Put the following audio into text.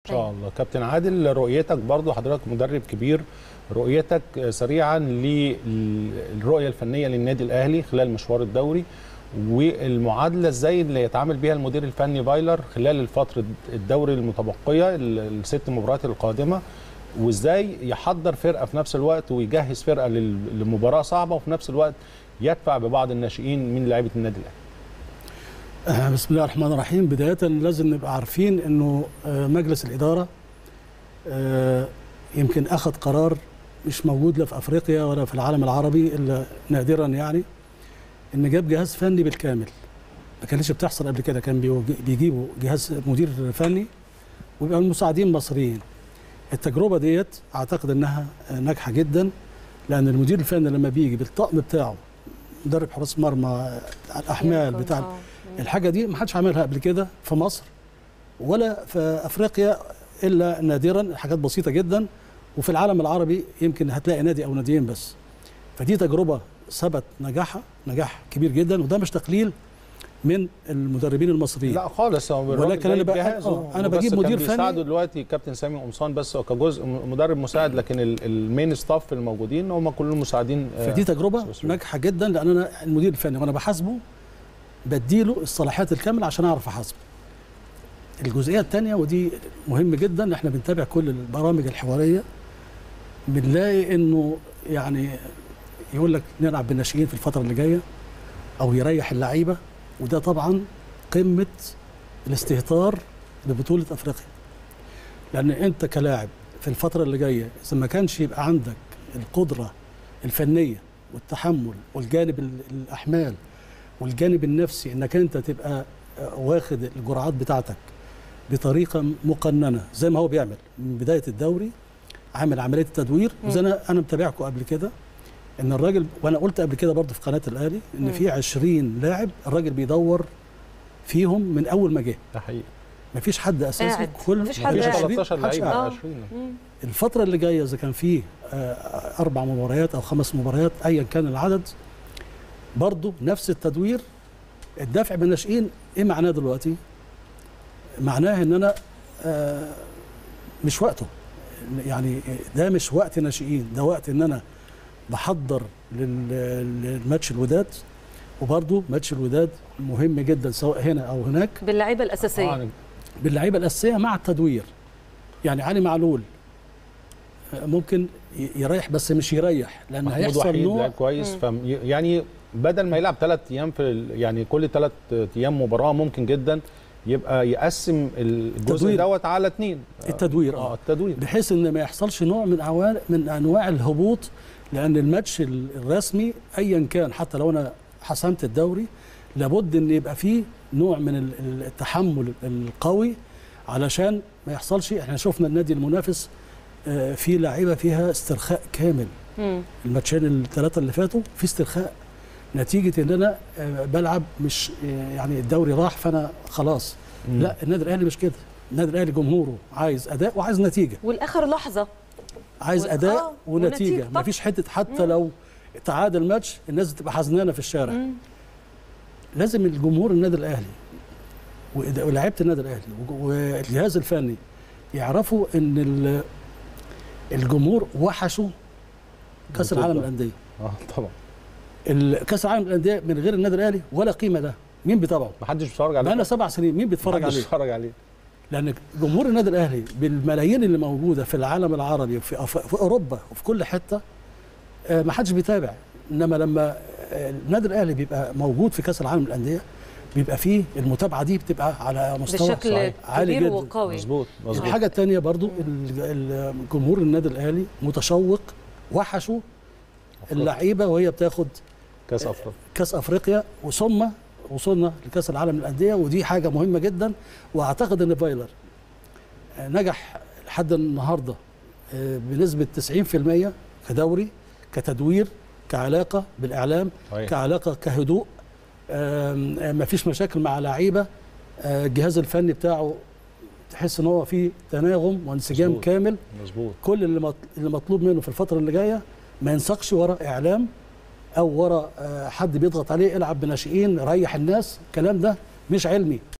شاء الله كابتن عادل رؤيتك برضو حضرتك مدرب كبير رؤيتك سريعا للرؤيه الفنيه للنادي الاهلي خلال المشوار الدوري والمعادله ازاي اللي يتعامل بيها المدير الفني فايلر خلال الفتره الدوري المتبقيه الست مباريات القادمه وازاي يحضر فرقه في نفس الوقت ويجهز فرقه لل- لمباراه صعبه وفي نفس الوقت يدفع ببعض الناشئين من لعيبه النادي الاهلي آه، بسم الله الرحمن الرحيم بداية لازم نبقى عارفين انه آه، مجلس الإدارة آه، يمكن أخذ قرار مش موجود لا في أفريقيا ولا في العالم العربي إلا نادرا يعني إن جاب جهاز فني بالكامل ما كانتش بتحصل قبل كده كان بيوج- بيجيبوا جهاز مدير فني ويبقى المساعدين مصريين التجربة ديت أعتقد إنها آه، ناجحة جدا لأن المدير الفني لما بيجي بالطقم بتاعه مدرب حراس مرمى آه، الأحمال بتاع آه. الحاجه دي ما حدش عملها قبل كده في مصر ولا في افريقيا الا نادرا حاجات بسيطه جدا وفي العالم العربي يمكن هتلاقي نادي او ناديين بس فدي تجربه ثبت نجاحها نجاح كبير جدا وده مش تقليل من المدربين المصريين لا خالص هو الراجل ولكن أنا جايب بقى- جهازه. آه، أنا بس بجيب كان مدير فني. بيساعده دلوقتي كابتن سامي قمصان بس هو كجزء م- مدرب مساعد لكن ال- المين ستاف الموجودين هم كلهم مساعدين آه، فدي تجربه سويسري. ناجحه جدا لان انا المدير الفني وانا بحاسبه بديله الصلاحيات الكامله عشان اعرف احاسبه. الجزئيه الثانيه ودي مهم جدا احنا بنتابع كل البرامج الحواريه بنلاقي انه يعني يقول لك نلعب بالناشئين في الفتره اللي جايه او يريح اللعيبه وده طبعا قمه الاستهتار ببطوله افريقيا. لان انت كلاعب في الفتره اللي جايه اذا ما كانش يبقى عندك القدره الفنيه والتحمل والجانب ال- الاحمال والجانب النفسي انك انت تبقى آه، واخد الجرعات بتاعتك بطريقه مقننه زي ما هو بيعمل من بدايه الدوري عامل عمليه التدوير وزي انا انا متابعكم قبل كده ان الراجل وانا قلت قبل كده برضه في قناه الاهلي ان مم. في 20 لاعب الراجل بيدور فيهم من اول ما جه ده حقيقي مفيش حد اساسي قاعد. كل مفيش حد مفيش قاعد. 13 محدش لعيبه قاعد. آه. 20 مم. الفترة اللي جاية إذا كان فيه آه، أربع مباريات أو خمس مباريات أيا كان العدد برضه نفس التدوير الدفع بالناشئين إيه معناه دلوقتي؟ معناه إن أنا آه، مش وقته يعني ده مش وقت ناشئين ده وقت إن أنا بحضر لل- للماتش الوداد وبرضه ماتش الوداد مهم جدا سواء هنا أو هناك باللعيبه الاساسيه آه، باللعيبه الاساسيه مع التدوير يعني علي معلول آه، ممكن ي- يريح بس مش يريح لان محمود هيحصل وحيد نوع لعب كويس مم. فم يعني بدل ما يلعب ثلاث ايام في ال- يعني كل ثلاث ايام مباراه ممكن جدا يبقى يقسم الجزء التدوير. دوت على اثنين التدوير اه اه التدوير بحيث ان ما يحصلش نوع من أعوال من انواع الهبوط لان الماتش ال- الرسمي ايا كان حتى لو انا حسمت الدوري لابد ان يبقى فيه نوع من ال- ال- التحمل القوي علشان ما يحصلش احنا شفنا النادي المنافس آه، في لعيبه فيها استرخاء كامل مم. الماتشين الثلاثه اللي فاتوا في استرخاء نتيجه ان انا آه، بلعب مش آه، يعني الدوري راح فانا خلاص مم. لا النادي الاهلي مش كده النادي الاهلي جمهوره عايز اداء وعايز نتيجه والاخر لحظه عايز و- اداء آه، ونتيجه ونتيجة طبعا. مفيش حته حتى مم. لو تعادل ماتش الناس تبقى حزنانه في الشارع مم. لازم الجمهور النادي الاهلي وإد- ولاعيبه النادي الاهلي وج- والجهاز الفني يعرفوا ان ال- الجمهور وحشوا كاس بطولة. العالم للانديه اه طبعا ال- كاس العالم للانديه من غير النادي الاهلي ولا قيمه له مين بيتابعه ما حدش بيتفرج عليه بقالنا سبع سنين مين بيتفرج محدش عليه بيتفرج عليه لان جمهور النادي الاهلي بالملايين اللي موجوده في العالم العربي وفي أف- في اوروبا وفي كل حته آه، ما حدش بيتابع انما لما آه، النادي الاهلي بيبقى موجود في كاس العالم للانديه بيبقى فيه المتابعه دي بتبقى على مستوى بشكل صحيح. عالي كبير جدا. وقوي مظبوط مظبوط الحاجه الثانيه برضو ال- ال- جمهور النادي الاهلي متشوق وحشوا اللعيبه وهي بتاخد كاس افريقيا كاس افريقيا وثم وصلنا لكاس العالم للانديه ودي حاجه مهمه جدا واعتقد ان فايلر آه، نجح لحد النهارده آه، بنسبه 90% كدوري كتدوير كعلاقه بالاعلام صحيح. كعلاقه كهدوء ما فيش مشاكل مع لعيبه آه، الجهاز الفني بتاعه تحس ان هو فيه تناغم وانسجام مظبوط. كامل مظبوط كل اللي مط- اللي مطلوب منه في الفتره اللي جايه ما ينسقش ورا اعلام او ورا آه، حد بيضغط عليه العب بناشئين ريح الناس الكلام ده مش علمي